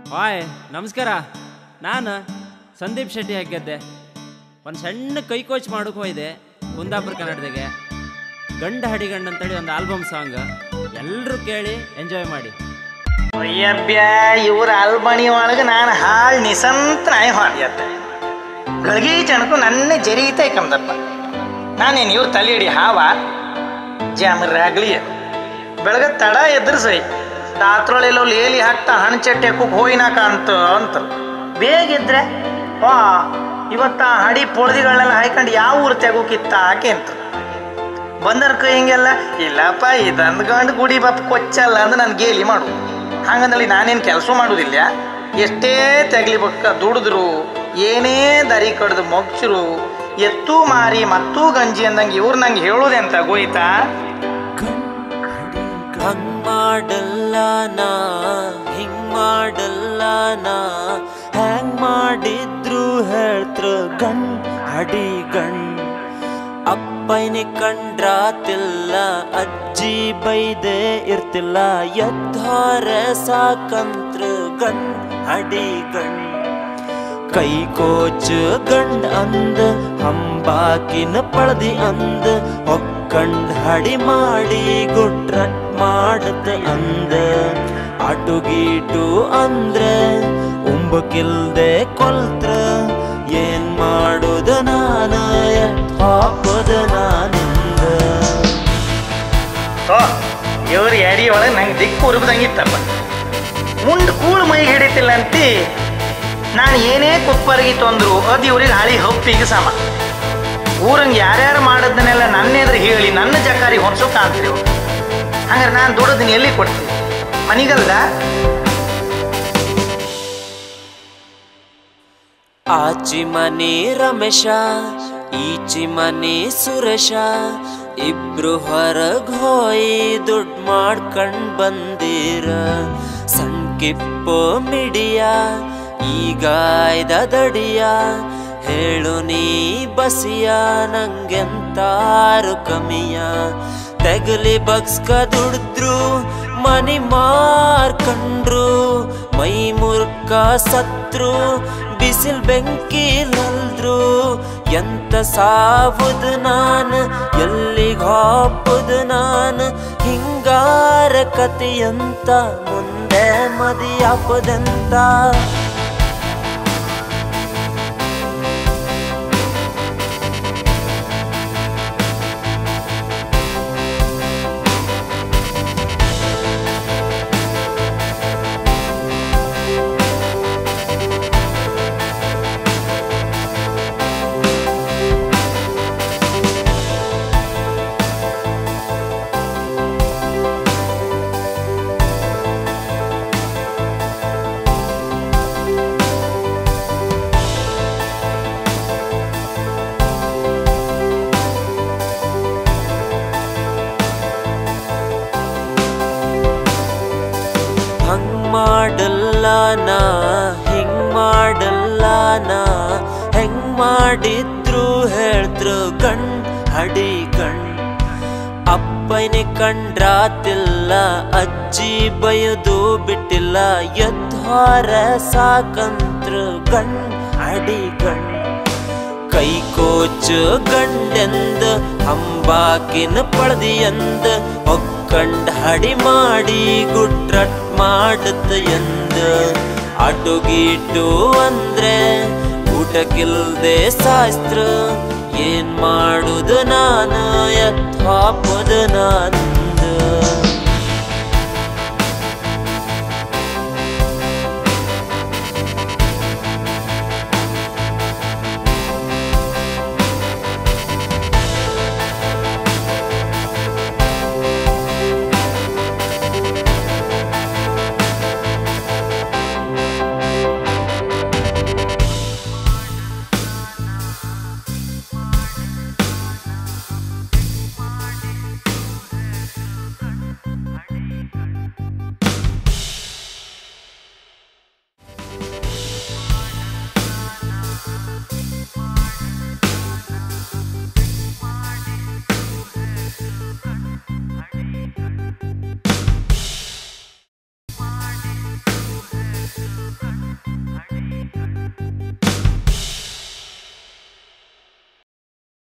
hi ನಮಸ್ಕಾರ ನಾನು ಸಂದೀಪ್ ಶೆಟ್ಟಿ ಹಾಕಿದ್ದೆ ಒಂದು ಸಣ್ಣ ಕೈ ಕೋಚ್ ಮಾಡೋಕೆ ಹೋಯ್ದೆ ಕುಂದಾಪುರ ಕನ್ನಡದಾಗೆ ಗಂಡ ಹಡಿಗಂಡ ಅಂತೇಳಿ ಒಂದು ಆಲ್ಬಮ್ ಸಾಂಗ್ ಎಲ್ಲರೂ ಕೇಳಿ ಎಂಜಾಯ್ ಮಾಡಿ ಅಯ್ಯಬ್ಯ ಇವ್ರ ಅಲ್ಬಣಿ ಒಳಗೆ ನಾನು ಹಾಳು ನಿಸಂತ ನಾಯಿ ಹಾಡ್ಯತ್ತೆ ಗಳಿಗೆ ಜನಕ್ಕೂ ನನ್ನ ಜರೀತೈ ಕಮ್ದಪ್ಪ ನಾನೇನು ಇವ್ರ ತಲೆ ಹಿಡಿ ಹಾವ ಜಾಮರಾಗ್ಲಿ ಬೆಳಗ್ಗೆ ತಡ ಎದುರ್ಸೈ ರಾತ್ರೊಳೆಲ್ಲೋ ಲೇಲಿ ಹಾಕ್ತಾ ಹಣ್ಣು ಚಟ್ಟೆ ಕುಕ್ ಹೋಯ್ನಾಕ ಅಂತ ಅಂತ ಬೇಗ ಇದ್ರೆ ವಾ ಇವತ್ತ ಆ ಹಡಿ ಪೊಳ್ದಿಗಳನ್ನೆಲ್ಲ ಹಾಯ್ಕೊಂಡು ಯಾವ ಊರು ತೆಗೋಕಿತ್ತ ಆಕೆ ಅಂತ ಬಂದರ್ ಕೈ ಹಿಂಗೆಲ್ಲ ಇಲ್ಲಪ್ಪ ಇದಂದ್ ಗಂಡು ಗುಡಿ ಬಾಪ ಕೊಚ್ಚಲ್ಲ ಅಂದ್ರೆ ನಾನು ಗೇಲಿ ಮಾಡು ಹಂಗಂದಲ್ಲಿ ನಾನೇನು ಕೆಲಸ ಮಾಡುದಿಲ್ಲ ಎಷ್ಟೇ ತೆಗ್ಲಿಬೇಕ ದುಡಿದ್ರು ಏನೇ ದರಿ ಕಡ್ದು ಮೊಗ್ಚರು ಎತ್ತೂ ಮಾರಿ ಮತ್ತೂ ಗಂಜಿ ಅಂದಂಗೆ ಇವ್ರು ನಂಗೆ ಹೇಳೋದೆಂತ ಗೋಯ್ತಾ ಹಂಗ್ ಮಾಡಲ್ಲ ನಾ ಹಿಂಗ್ ಮಾಡಲ್ಲ ನಾ ಹ್ಯಾಂಗ್ ಮಾಡಿದ್ರು ಹೇಳ್ತ್ರ ಗಣ್ ಹಡಿ ಗಣ್ ಅಪ್ಪಯ್ನಿ ಕಂಡ್ರಾತಿಲ್ಲ ಅಜ್ಜಿ ಬೈದೆ ಇರ್ತಿಲ್ಲ ಎದ್ದಾರ ಸಾಕಂತ್ರ ಗಣ್ ಹಡಿ ಗಣ್ ಕೈ ಕೋಚ್ ಗಂಡ್ ಅಂದ ಹಂಬಾಕಿನ ಪಳದಿ ಅಂದ ಹೊಕ್ಕಂಡ್ ಹಡಿ ಮಾಡಿ ಗುಟ್ರಟ್ ಮಾಡತ ಅಂದ ಆಟುಗೀಟು ಅಂದ್ರ ಉಂಬಕಿಲ್ದೆ ಕೊಲ್ತ್ರ ಏನ್ ಮಾಡುದ ನಾನ ಹಾಕದ ನಾನಿಂದ ಓ ಇವ್ರ ಯಾರಿ ಒಳಗೆ ನಂಗೆ ದಿಕ್ಕು ಉರುಬ್ದಂಗಿತ್ತಪ್ಪ ಮುಂದೆ ಕೂಳು ಮೈಗೆ ಹಿಡಿತಿಲ್ಲ ಅಂತಿ ನಾನು ಏನೇ ಕುಪ್ಪರಿಗೆ ತೊಂದ್ರು ಅದು ಇವ್ರಿಗೆ ಹಳಿ ಹಪ್ಪಿಗೆ ಸಮ ಊರಂಗೆ ಯಾರ್ಯಾರು ಮಾಡೋದನ್ನೆಲ್ಲ ನನ್ನ ಎದುರು ಹೇಳಿ ನನ್ನ ಜಕಾರಿ ಹೊಂದ್ಸೋ ಕಾಣ್ತೀರಿ ಇವ್ರು ಹಂಗಾರೆ ನಾನು ದುಡೋದನ್ನ ಎಲ್ಲಿ ಕೊಡ್ತೀನಿ ಮನಿಗಲ್ದ ಆಚಿ ಮನಿ ರಮೇಶ ಈಚಿ ಮನಿ ಸುರೇಶ ಇಬ್ರು ಹೊರಗ್ ಹೋಯಿ ದುಡ್ಡು ಮಾಡ್ಕೊಂಡ್ ಬಂದಿರ ಸಣ್ಣ ಕಿಪ್ಪು ಮಿಡಿಯ ಈಗ ಇದ ದಡಿಯ ಹೇಳು ನೀ ಬಸಿಯ ನಂಗೆಂತಾರು ಕಮಿಯ ತೆಗಲಿ ಬಗ್ಸ್ಕ ದುಡಿದ್ರು ಮನಿ ಮಾರ್ಕಂಡ್ರು ಮೈ ಮುರ್ಕ ಸತ್ರು ಬಿಸಿಲ್ ಬೆಂಕಿ ನಲ್ದ್ರು ಎಂತ ಸಾವುದ್ ನಾನು ಎಲ್ಲಿಗ್ ಹಾಪುದ್ ನಾನು ಹಿಂಗಾರ ಕತಿಯಂತ ಮುಂದೆ ಮದಿಯಾಪದಂತ ಹಂಗ್ ಮಾಡಲ್ಲ ನಾ ಹಿಂಗ್ ಮಾಡಲ್ಲ ನಾ ಹೆಂಗ್ ಮಾಡಿದ್ರು ಹೇಳ್ತ್ರು ಗಣ್ ಹಡಿ ಗಣ್ ಅಪ್ಪಯ್ನೆ ಕಂಡ್ರಾತಿಲ್ಲ ಅಜ್ಜಿ ಬಯದು ಬಿಟ್ಟಿಲ್ಲ ಎದ್ದಾರ ಸಾಕಂತ್ರ ಗಣ್ ಹಡಿ ಗಣ್ ಕೈ ಕೋಚ್ ಗಂಡೆಂದ ಹಂಬಾಕಿನ ಪಳದಿಯಂದ ಒಕ್ಕಂಡ್ ಹಡಿ ಮಾಡಿ ಗುಟ್ರಟ್ ಮಾಡತ ಎಂದ ಆಟುಗೀಟು ಅಂದ್ರೆ ಊಟಕ್ಕಿಲ್ದೆ ಶಾಸ್ತ್ರ ಏನ್ ಮಾಡುದು ನಾನು ಯಥಾಪದ ನಾನಂದ